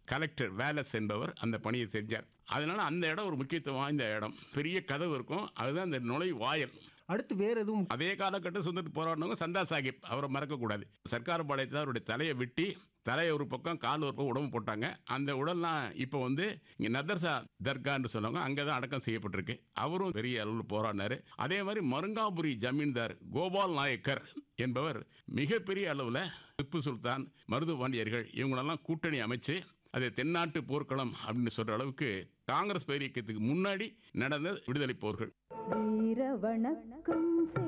collector Wallace என்பவர் அந்த பணியை செஞ்சார் அதனால அந்த இடம் ஒரு முக்கியத்துவம் வாய்ந்த இடம் பெரிய கதவு இருக்கும் அதுதான் அந்த நுழை வாயல் அடுத்து வேற எதுவும் அதே காலகட்டம் சுதந்திர போராடினவங்க சந்தா சாஹிப் அவரை மறக்கக்கூடாது சர்க்கார் பாளையத்தில் அவருடைய தலையை வெட்டி தலையை ஒரு பக்கம் கால் ஒரு பக்கம் உடம்பு போட்டாங்க அந்த உடல்லாம் இப்போ வந்து இங்கே நதர்சா தர்கான்னு சொல்லுவாங்க அங்கே தான் அடக்கம் செய்யப்பட்டிருக்கு அவரும் பெரிய அளவில் போராடினார் அதே மாதிரி மருங்காபுரி ஜமீன்தார் கோபால் நாயக்கர் என்பவர் மிகப்பெரிய அளவில் திப்பு சுல்தான் மருது பாண்டியர்கள் இவங்களெல்லாம் கூட்டணி அமைச்சு அது தென்னாட்டு போர்க்களம் அப்படின்னு சொல்கிற அளவுக்கு காங்கிரஸ் பேரியக்கத்துக்கு முன்னாடி நடந்த விடுதலை போர்கள் வீர வணக்கம் செய்